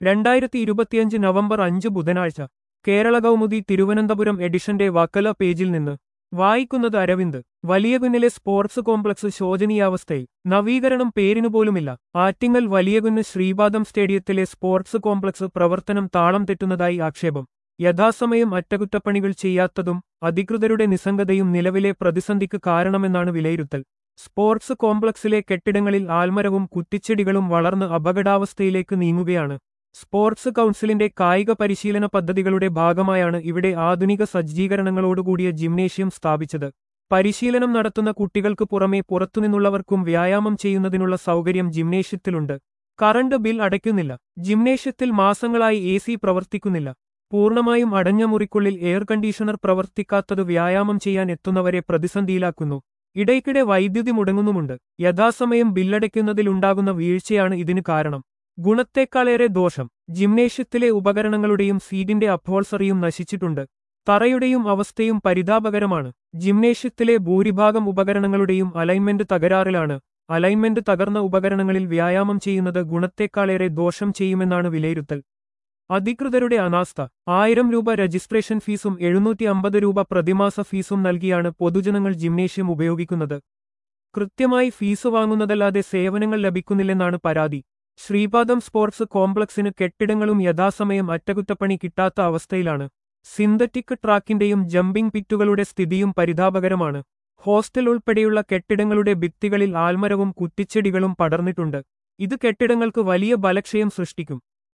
രണ്ടായിരത്തി ഇരുപത്തിയഞ്ച് നവംബർ അഞ്ച് ബുധനാഴ്ച കേരള കൗമുദി തിരുവനന്തപുരം എഡിഷന്റെ വക്കല പേജിൽ നിന്ന് വായിക്കുന്നത് അരവിന്ദ് വലിയകുന്നിലെ സ്പോർട്സ് കോംപ്ലക്സ് ശോചനീയാവസ്ഥയിൽ നവീകരണം പേരിനുപോലുമില്ല ആറ്റിങ്ങൽ വലിയകുന്ന് ശ്രീപാദം സ്റ്റേഡിയത്തിലെ സ്പോർട്സ് കോംപ്ലക്സ് പ്രവർത്തനം താളം തെറ്റുന്നതായി ആക്ഷേപം യഥാസമയം അറ്റകുറ്റപ്പണികൾ ചെയ്യാത്തതും അധികൃതരുടെ നിസ്സംഗതയും നിലവിലെ പ്രതിസന്ധിക്ക് കാരണമെന്നാണ് വിലയിരുത്തൽ സ്പോർട്സ് കോംപ്ലക്സിലെ കെട്ടിടങ്ങളിൽ ആൽമരവും കുറ്റിച്ചെടികളും വളർന്ന് അപകടാവസ്ഥയിലേക്ക് നീങ്ങുകയാണ് സ്പോർട്സ് കൗൺസിലിന്റെ കായിക പരിശീലന പദ്ധതികളുടെ ഭാഗമായാണ് ഇവിടെ ആധുനിക സജ്ജീകരണങ്ങളോടുകൂടിയ ജിംനേഷ്യം സ്ഥാപിച്ചത് പരിശീലനം നടത്തുന്ന കുട്ടികൾക്ക് പുറമെ പുറത്തുനിന്നുള്ളവർക്കും വ്യായാമം ചെയ്യുന്നതിനുള്ള സൗകര്യം ജിംനേഷ്യത്തിലുണ്ട് കറണ്ട് ബിൽ അടയ്ക്കുന്നില്ല ജിംനേഷ്യത്തിൽ മാസങ്ങളായി എ സി പ്രവർത്തിക്കുന്നില്ല പൂർണ്ണമായും അടഞ്ഞ മുറിക്കുള്ളിൽ എയർ കണ്ടീഷണർ പ്രവർത്തിക്കാത്തത് വ്യായാമം ചെയ്യാൻ എത്തുന്നവരെ പ്രതിസന്ധിയിലാക്കുന്നു ഇടയ്ക്കിടെ വൈദ്യുതി മുടങ്ങുന്നുമുണ്ട് യഥാസമയം ബില്ലടയ്ക്കുന്നതിലുണ്ടാകുന്ന വീഴ്ചയാണ് ഇതിന് കാരണം ഗുണത്തേക്കാളേറെ ദോഷം ജിംനേഷ്യത്തിലെ ഉപകരണങ്ങളുടെയും സീറ്റിന്റെ അപ്ഹോൾസറിയും നശിച്ചിട്ടുണ്ട് തറയുടെയും അവസ്ഥയും പരിതാപകരമാണ് ജിംനേഷ്യത്തിലെ ഭൂരിഭാഗം ഉപകരണങ്ങളുടെയും അലൈൻമെന്റ് തകരാറിലാണ് അലൈൻമെന്റ് തകർന്ന ഉപകരണങ്ങളിൽ വ്യായാമം ചെയ്യുന്നത് ഗുണത്തേക്കാളേറെ ദോഷം ചെയ്യുമെന്നാണ് വിലയിരുത്തൽ അധികൃതരുടെ അനാസ്ഥ ആയിരം രൂപ രജിസ്ട്രേഷൻ ഫീസും എഴുന്നൂറ്റി അമ്പത് രൂപ പ്രതിമാസ ഫീസും നൽകിയാണ് പൊതുജനങ്ങൾ ജിംനേഷ്യം ഉപയോഗിക്കുന്നത് കൃത്യമായി ഫീസ് വാങ്ങുന്നതല്ലാതെ സേവനങ്ങൾ ലഭിക്കുന്നില്ലെന്നാണ് പരാതി ശ്രീപാദം സ്പോർട്സ് കോംപ്ലക്സിന് കെട്ടിടങ്ങളും യഥാസമയം അറ്റകുറ്റപ്പണി കിട്ടാത്ത അവസ്ഥയിലാണ് സിന്തറ്റിക് ട്രാക്കിന്റെയും ജമ്പിംഗ് പിറ്റുകളുടെ സ്ഥിതിയും പരിതാപകരമാണ് ഹോസ്റ്റൽ ഉൾപ്പെടെയുള്ള കെട്ടിടങ്ങളുടെ ഭിത്തികളിൽ ആൽമരവും കുറ്റിച്ചെടികളും പടർന്നിട്ടുണ്ട് ഇത് കെട്ടിടങ്ങൾക്ക് വലിയ ബലക്ഷയം സൃഷ്ടിക്കും